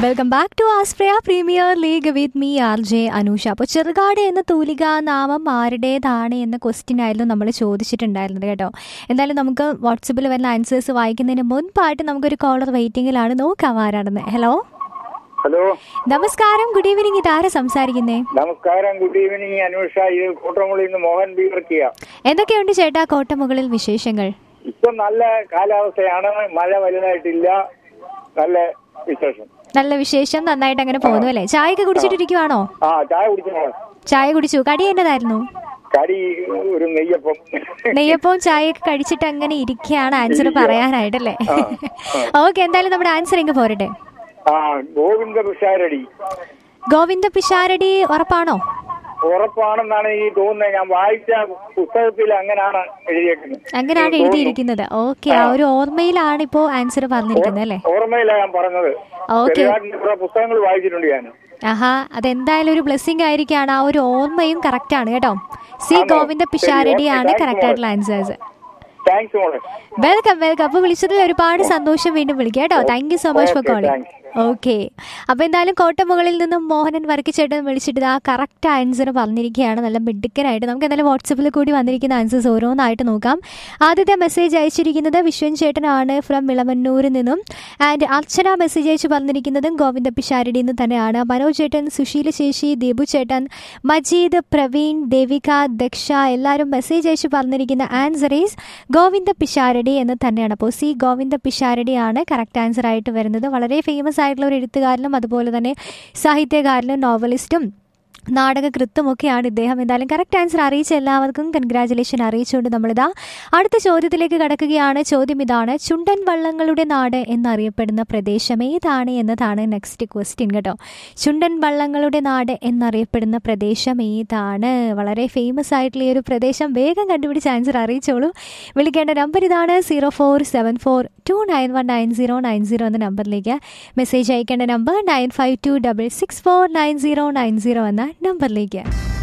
Welcome back to ആസ്പ്രയ premier league with me R J Anusha അപ്പോൾ ചെറുകാട് എന്ന തൂലിക നാമം ആരുടേതാണ് എന്ന ക്വസ്റ്റ്യൻ ആയിരുന്നു നമ്മൾ ചോദിച്ചിട്ടുണ്ടായിരുന്നത് കേട്ടോ എന്തായാലും നമുക്ക് വാട്സപ്പിൽ വരുന്ന ആൻസേഴ്സ് വായിക്കുന്നതിന് മുൻപായിട്ട് നമുക്കൊരു കോളർ വെയിറ്റിംഗിലാണ് നോക്കാം ആരാണെന്ന് ഹലോ ഹലോ നമസ്കാരം ഗുഡ് ഈവനിങ് ഇതാരാ സംസാരിക്കുന്നേ നമസ്കാരം ഗുഡ് ഈവനിങ് അനൂഷ ഇത് കോട്ടമുള്ളിൽ നിന്ന് മോഹൻ ബീവർക്കിയ എന്തൊക്കെയുണ്ട് ചേട്ടാ കോട്ടമുകളിൽ വിശേഷങ്ങൾ ഇപ്പൊ നല്ല കാലാവസ്ഥയാണ് മഴ വലുതായിട്ടില്ല നല്ല വിശേഷം നല്ല വിശേഷം നന്നായിട്ട് അങ്ങനെ പോകുന്നു അല്ലേ ചായയൊക്കെ കുടിച്ചിട്ടിരിക്കുവാണോ ആ ചായ കുടിച്ചോ ചായ കുടിച്ചു കടി എന്നതായിരുന്നു കടി ഒരു നെയ്യപ്പം നെയ്യപ്പവും ചായയൊക്കെ കഴിച്ചിട്ട് അങ്ങനെ ഇരിക്കുകയാണ് ആൻസർ ഇരിക്കുക. പറയാനായിട്ടല്ലേ ആ, ഓക്കെ എന്തായാലും നമ്മുടെ ആൻസർ ഇങ്ങ് പോരട്ടെ ആ ഗോവിന്ദ പിഷാരടി ഗോവിന്ദ പിഷാരടി ഉറപ്പാണോ ഉറപ്പാണെന്നാണ് ഈ തോന്നുന്നത് ഞാൻ വായിച്ച പുസ്തകത്തിൽ അങ്ങനെയാണ് എഴുതിയേക്കുന്നത് അങ്ങനെയാണ് എനിക്ക് തോന്നുന്നു. എഴുതിയിരിക്കുന്നത് ഓക്കെ ആ ഒരു ഓർമ്മയിലാണ് ഇപ്പോ ആൻസർ പറഞ്ഞിരിക്കുന്നത് അല്ലേ ഓർമ്മയില്ല ഞാൻ പറഞ്ഞത് ഓക്കെ ചെറുതാട്ടിന്റെ കുറെ പുസ്തകങ്ങൾ വായിച്ചിട്ടുണ്ട് ഞാൻ ആഹാ അതെന്തായാലും ഒരു ബ്ലെസ്സിങ് ആയിരിക്കാണ് ആ ഒരു ഓർമ്മയും കറക്റ്റ് ആണ് കേട്ടോ സി ആണോ? ഗോവിന്ദ ശരി, പിഷാരടി ഓക്കേ, ആണ് താങ്ക്സ് കറക്റ്റ് മോളെ. ആയിട്ടുള്ള ആൻസേഴ്സ് താങ്ക്സ് മോളെ വെൽക്കം വെൽക്കം അപ്പോൾ വിളിച്ചതിൽ ഒരുപാട് സന്തോഷം വീണ്ടും വിളിക്കാം കേട്ടോ thank you so much for Okay, calling thanks. Okay അപ്പോൾ എന്തായാലും കോട്ടമുകളിൽ നിന്നും മോഹനൻ വർക്കിച്ചേട്ടൻ വിളിച്ചിട്ട് ആ കറക്റ്റ് ആൻസർ പറഞ്ഞിരിക്കുകയാണ് നല്ല മിടുക്കനായിട്ട് നമുക്ക് എന്തായാലും വാട്സപ്പിൽ കൂടി വന്നിരിക്കുന്ന ആൻസേഴ്സ് ഓരോന്നായിട്ട് നോക്കാം ആദ്യത്തെ മെസ്സേജ് അയച്ചിരിക്കുന്നത് വിശ്വൻ ചേട്ടനാണ് ഫ്രം വിളമന്നൂരിൽ നിന്നും ആൻഡ് അർച്ചന മെസ്സേജ് അയച്ച് പറഞ്ഞിരിക്കുന്നതും ഗോവിന്ദ പിഷാരടി നിന്ന് തന്നെയാണ് മനോജ് ചേട്ടൻ സുശീല ശേഷി ദീപു ചേട്ടൻ മജീദ് പ്രവീൺ ദേവിക ദക്ഷ എല്ലാവരും മെസ്സേജ് അയച്ച് പറഞ്ഞിരിക്കുന്ന ആൻസർ ഈസ് ഗോവിന്ദ പിഷാരടി എന്ന് തന്നെയാണ് അപ്പോൾ സി ഗോവിന്ദ പിഷാരടിയാണ് കറക്റ്റ് ആൻസർ ആയിട്ട് വരുന്നത് വളരെ ഫേമസ് ആയിട്ടുള്ള ഒരു എഴുത്തുകാരനും അതുപോലെ തന്നെ സാഹിത്യകാരനും നോവലിസ്റ്റും നാടകകൃത്തുമൊക്കെയാണ് ഇദ്ദേഹം എന്തായാലും കറക്റ്റ് ആൻസർ അറിയിച്ച എല്ലാവർക്കും കൺഗ്രാചുലേഷൻ അറിയിച്ചുകൊണ്ട് നമ്മളിതാ അടുത്ത ചോദ്യത്തിലേക്ക് കടക്കുകയാണ് ചോദ്യം ഇതാണ് ചുണ്ടൻ വള്ളങ്ങളുടെ നാട് എന്നറിയപ്പെടുന്ന പ്രദേശം ഏതാണ് എന്നതാണ് നെക്സ്റ്റ് ക്വസ്റ്റ്യൻ കേട്ടോ ചുണ്ടൻ വള്ളങ്ങളുടെ നാട് എന്നറിയപ്പെടുന്ന പ്രദേശം ഏതാണ് വളരെ ഫേമസ് ആയിട്ടുള്ള ഈ ഒരു പ്രദേശം വേഗം കണ്ടുപിടിച്ച് ആൻസർ അറിയിച്ചോളൂ വിളിക്കേണ്ട നമ്പർ ഇതാണ് zero four seven four two nine one nine zero nine zero എന്ന നമ്പറിലേക്ക് മെസ്സേജ് അയക്കേണ്ട number nine five two double six four nine zero nine zero എന്ന നമ്പറിലേക്ക്